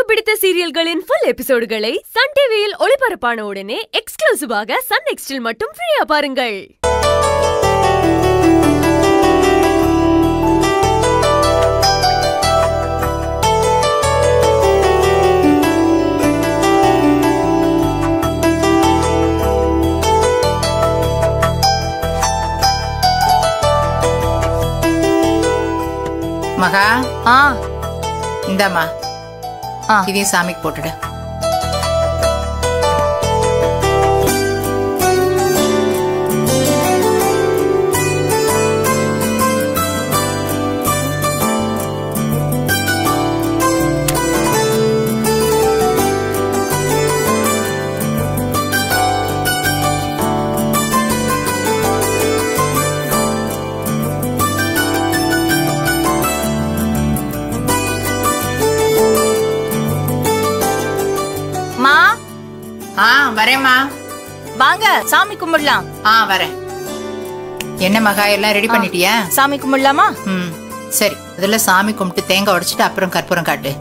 பிடித்த சீரியல்களின் full எபிசோடுகளை Sun டிவியில் ஒளிபரப்பான உடனே எக்ஸ்க்ளூசிவாக சன் நெக்ஸ்டில் மட்டும் ஃப்ரீயா பாருங்கள் மகா ஆ இந்தாம்மா ஆ. இதையும் சாமிக்கு போட்டுடு மா ஆ வரேம்மா வாங்க சாமி கும்பிடலாம் ஆ வரேன் என்ன மகா எல்லாம் ரெடி பண்ணிட்டியா சாமி கும்பிடலாமா ம் சரி முதல்ல சாமி கும்பிட்டு தேங்காய் உடைச்சிட்டு அப்புறம் கற்பூரம் காட்டு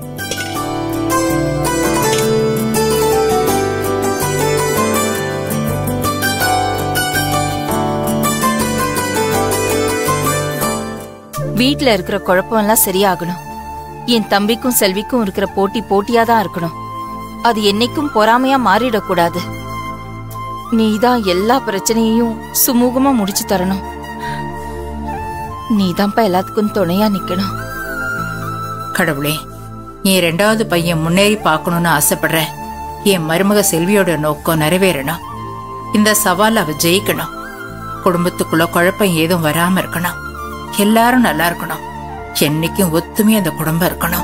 வீட்ல இருக்கிற குழப்பம் எல்லாம் சரியாகணும் என் தம்பிக்கும் செல்விக்கும் இருக்கிற போட்டி போட்டியா தான் இருக்கணும் அது என்னைக்கும் பொறாமையா மாறிடக்கூடாது நீதான் எல்லா பிரச்சனையையும் சுமூகமா முடிச்சு தரணும் நீதான்ப்பா எல்லாத்துக்கும் துணையா நிக்கணும் கடவுளே என் ரெண்டாவது பையன் முன்னேறி பார்க்கணும்னு ஆசைப்படுறேன் என் மருமக செல்வியோட நோக்கம் நிறைவேறணும் இந்த சவால் அவ ஜெயிக்கணும் குடும்பத்துக்குள்ள குழப்பம் ஏதும் வராம இருக்கணும் எல்லாரும் நல்லா இருக்கணும் என்னைக்கும் ஒத்துமையா அந்த குடும்பம் இருக்கணும்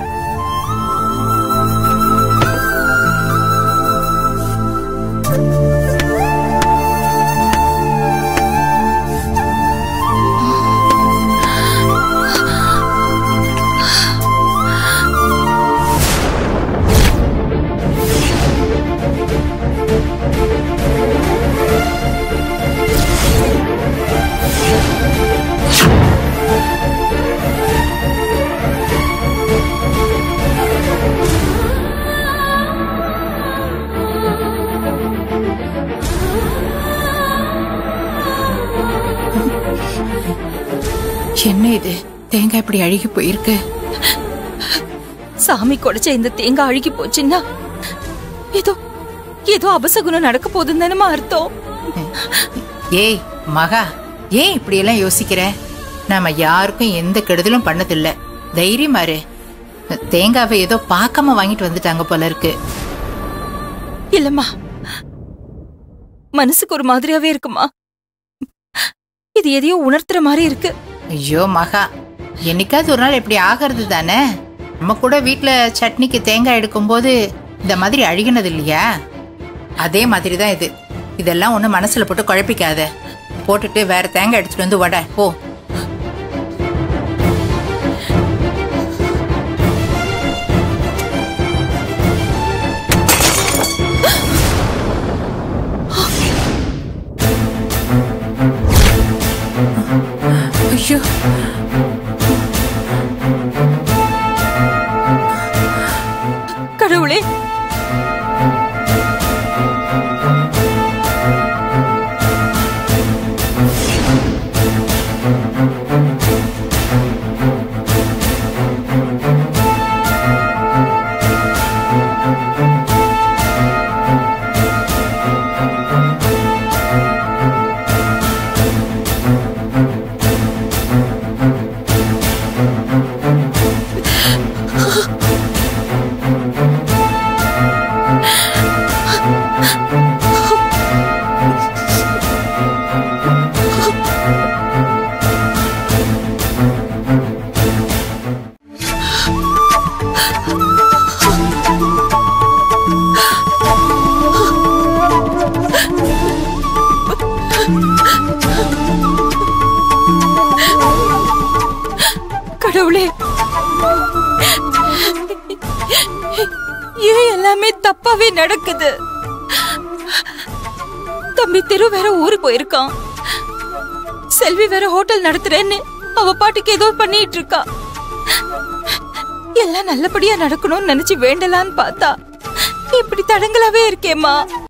என்ன இது தேங்காய் இப்படி அழுகி போயிருக்கு சாமி குடைச்ச இந்த தேங்காய் அழுகி போச்சுன்னா ஏதோ ஏதோ அபசகுணம் நடக்க போகுதுன்னு தானேம்மா அர்த்தம் ஏய் மகா ஏன் இப்படி எல்லாம் யோசிக்கிற நாம யாருக்கும் எந்த கெடுதலும் பண்ணதில்ல தைரியமா இரு தேங்காவை ஏதோ பார்க்காம வாங்கிட்டு வந்துட்டாங்க போல இருக்கு இல்லம்மா மனசுக்கு ஒரு மாதிரியாவே இருக்குமா இது எதையோ உணர்த்துற மாதிரி இருக்கு ஐயோ மகா என்னைக்காவது ஒரு நாள் இப்படி ஆகிறது தானே நம்ம கூட வீட்ல சட்னிக்கு தேங்காய் எடுக்கும்போது இந்த மாதிரி அழுகினது இல்லையா அதே மாதிரி தான் இது இதெல்லாம் ஒண்ணு மனசுல போட்டு குழப்பிக்காத போட்டுட்டு வேற தேங்காய் எடுத்துட்டு வந்து வட போ ஐயோ கடவுளே கடவுளே ஏன் எல்லாமே தப்பாவே நடக்குது தம்பி திரு வேற ஊருக்கு போயிருக்கான் செல்வி வேற ஹோட்டல் நடத்துறேன்னு அவ பாட்டுக்கு ஏதோ பண்ணிட்டு இருக்கா எல்லாம் நல்லபடியா நடக்கணும்னு நினைச்சு வேண்டலான்னு பார்த்தா இப்படி தடங்களாவே இருக்கேம்மா